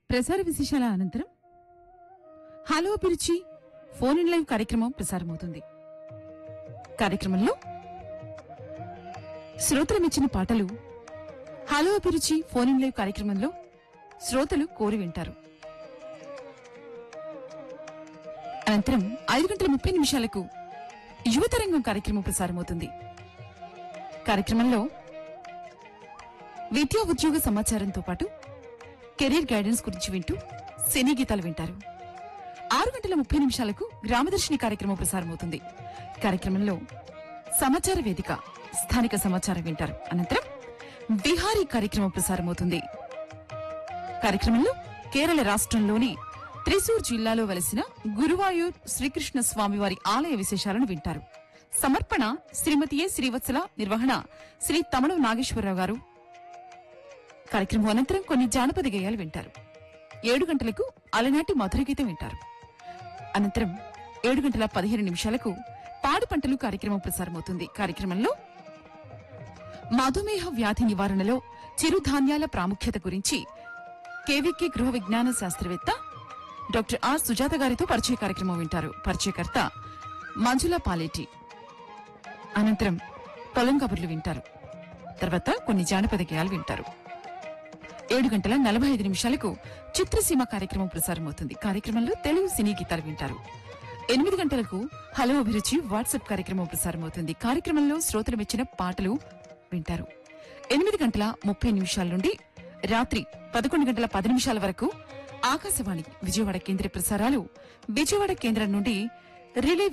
ప్రసార విశేషాల అనంతరం హలో అభిరుచి ఫోన్ ఇన్ లైవ్ కార్యక్రమం ప్రసారమవుతుంది కార్యక్రమంలో శ్రోతలమిచ్చిన పాటలు హలో అభిరుచి ఫోన్ ఇన్ లైవ్ కార్యక్రమంలో శ్రోతలు కోరి వింటారు అనంతరం ఐదు గంటల ముప్పై నిమిషాలకు యువతరంగం కార్యక్రమం ప్రసారమవుతుంది కార్యక్రమంలో విద్యా ఉద్యోగ సమాచారంతో పాటు కెరీర్ గైడెన్స్ గురించి వింటూ సినీ గీతాలు వింటారు ఆరు గంటల ముప్పై నిమిషాలకు గ్రామదర్శిని కార్యక్రమం ప్రసారమవుతుంది కార్యక్రమంలో సమాచార వేదిక స్థానిక సమాచారం వింటారు అనంతరం బిహారీ కార్యక్రమం ప్రసారమవుతుంది కార్యక్రమంలో కేరళ రాష్ట్రంలోని త్రిశూర్ జిల్లాలో వెలసిన గురువాయూర్ శ్రీకృష్ణ స్వామివారి ఆలయ విశేషాలను వింటారు సమర్పణ శ్రీమతి ఏ శ్రీవత్సల నిర్వహణ శ్రీ తమణు నాగేశ్వరరావు గారు కార్యక్రమం అనంతరం కొన్ని జానపద గేయాలు వింటారు ఏడు గంటలకు అలనాటి మధుర గీతం వింటారు అనంతరం ఏడు గంటల పదిహేను నిమిషాలకు పాడు పంటలు కార్యక్రమం ప్రసారమవుతుంది కార్యక్రమంలో మధుమేహ వ్యాధి నివారణలో చిరుధాన్యాల ప్రాముఖ్యత గురించి కేవీకే గృహ విజ్ఞాన శాస్త్రవేత్త డాక్టర్ ఆర్ సుజాత గారితో పరిచయ కార్యక్రమం వింటారు పరిచయకర్త మంజుల పాలేటి అనంతరం పొలం కబుర్లు వింటారు తర్వాత కొన్ని జానపద గేయాలు వింటారు ఏడు గంటల నలభై ఐదు నిమిషాలకు చిత్రసీమ కార్యక్రమం ప్రసారమవుతుంది కార్యక్రమంలో తెలుగు సినీ గీతాలు వింటారు ఎనిమిది గంటలకు హలో అభిరుచి వాట్సాప్ కార్యక్రమం ప్రసారమవుతుంది కార్యక్రమంలో శ్రోతలు మెచ్చిన పాటలు వింటారు ఎనిమిది గంటల ముప్పై నిమిషాల నుండి రాత్రి పదకొండు గంటల పది నిమిషాల వరకు ఆకాశవాణి విజయవాడ కేంద్ర ప్రసారాలు విజయవాడ కేంద్రం నుండి రిలే